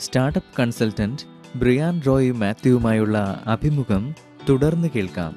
Startup consultant Brian Roy മാത്യുവുമായുള്ള അഭിമുഖം തുടർന്ന് കേൾക്കാം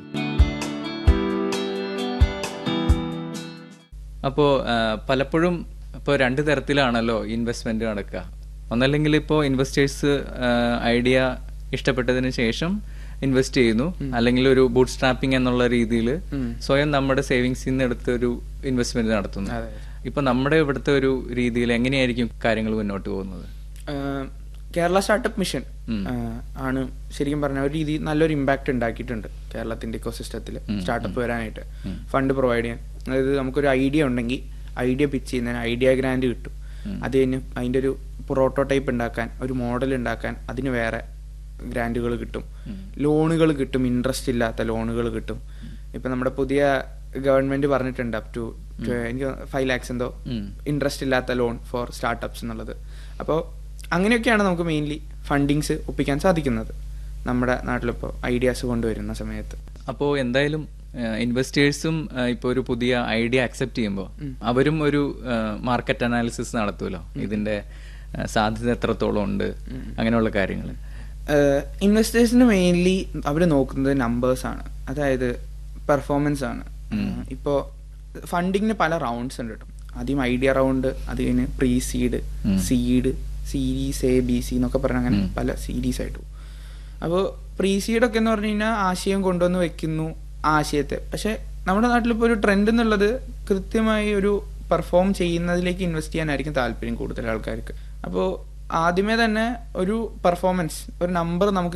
അപ്പോൾ പലപ്പോഴും ഇപ്പോൾ രണ്ട് തരത്തിലാണല്ലോ ഇൻവെസ്റ്റ്മെന്റ് നടക്കുക ഒന്നല്ലെങ്കിൽ ഇപ്പോൾ ഇൻവെസ്റ്റേഴ്സ് ഐഡിയ ഇഷ്ടപ്പെട്ടതിന് ശേഷം ഇൻവെസ്റ്റ് ചെയ്യുന്നു അല്ലെങ്കിൽ ഒരു ബൂട്ട് സ്ട്രാപ്പിംഗ് എന്നുള്ള രീതിയിൽ സ്വയം നമ്മുടെ സേവിങ്സിൽ നിന്ന് എടുത്ത് ഒരു ഇൻവെസ്റ്റ്മെന്റ് നടത്തുന്നു അതെ. ഇപ്പൊ നമ്മുടെ ഇവിടുത്തെ ഒരു രീതിയിൽ എങ്ങനെയായിരിക്കും കാര്യങ്ങൾ മുന്നോട്ട് പോകുന്നത് ah Kerala startup mission ah ആണ് ശരിക്കും പറഞ്ഞ ഒരു രീതി നല്ലൊരു ഇമ്പാക്റ്റ് ഉണ്ടാക്കിയിട്ടുണ്ട് കേരളത്തിന്റെ ഇക്കോസിസ്റ്റത്തിൽ സ്റ്റാർട്ടപ്പ് വരാനായിട്ട് ഫണ്ട് പ്രൊവൈഡ് ചെയ്യാൻ അതായത് നമുക്കൊരു ഐഡിയ ഉണ്ടെങ്കിൽ ഐഡിയ പിച്ച് ചെയ്യുന്നതിന് ഐഡിയ ഗ്രാൻഡ് കിട്ടും അത് കഴിഞ്ഞ് അതിന്റെ ഒരു പ്രോട്ടോടൈപ്പ് ഉണ്ടാക്കാൻ ഒരു മോഡൽ ഉണ്ടാക്കാൻ അതിന് വേറെ ഗ്രാൻഡുകൾ കിട്ടും ലോണുകൾ കിട്ടും ഇൻട്രസ്റ്റ് ഇല്ലാത്ത ലോണുകൾ കിട്ടും ഇപ്പൊ നമ്മുടെ പുതിയ ഗവൺമെന്റ് പറഞ്ഞിട്ടുണ്ട് അപ് ടു എനിക്ക് ഫൈവ് ലാക്സ് എന്തോ ഇൻട്രസ്റ്റ് ഇല്ലാത്ത ലോൺ ഫോർ സ്റ്റാർട്ടപ്സ് എന്നുള്ളത് അപ്പോൾ അങ്ങനെയൊക്കെയാണ് നമുക്ക് മെയിൻലി ഫണ്ടിങ്സ് ഒപ്പിക്കാൻ സാധിക്കുന്നത് നമ്മുടെ നാട്ടിലിപ്പോൾ ഐഡിയാസ് കൊണ്ടുവരുന്ന സമയത്ത് അപ്പോൾ എന്തായാലും ഇൻവെസ്റ്റേഴ്സും ഇപ്പോൾ ഒരു പുതിയ ഐഡിയ അക്സെപ്റ്റ് ചെയ്യുമ്പോൾ അവരും ഒരു മാർക്കറ്റ് അനാലിസിസ് നടത്തുമല്ലോ ഇതിന്റെ ആ, സാധ്യത എത്രത്തോളം ഉണ്ട് അങ്ങനെയുള്ള കാര്യങ്ങൾ ഇൻവെസ്റ്റേഴ്സിന് മെയിൻലി അവർ നോക്കുന്നത് നമ്പേഴ്സ് ആണ് അതായത് പെർഫോമൻസ് ആണ് ഇപ്പോൾ ഫണ്ടിങ്ങിന് പല റൗണ്ട്സ് ഉണ്ട് കേട്ടോ ആദ്യം ഐഡിയ റൗണ്ട് അത് കഴിഞ്ഞ് pre seed seed series A B C എന്നൊക്കെ പറഞ്ഞ അങ്ങനെ പല സീരീസ് ആയിട്ട് പോകും അപ്പോൾ പ്രീ സീഡൊക്കെ എന്ന് പറഞ്ഞു കഴിഞ്ഞാൽ ആശയം കൊണ്ടുവന്ന് വെക്കുന്നു ആ ആശയത്തെ പക്ഷെ നമ്മുടെ നാട്ടിലിപ്പോൾ ഒരു ട്രെൻഡ് എന്നുള്ളത് കൃത്യമായി ഒരു പെർഫോം ചെയ്യുന്നതിലേക്ക് ഇൻവെസ്റ്റ് ചെയ്യാനായിരിക്കും താല്പര്യം കൂടുതൽ ആൾക്കാർക്ക് അപ്പോൾ ആദ്യമേ തന്നെ ഒരു പെർഫോമൻസ് ഒരു നമ്പർ നമുക്ക്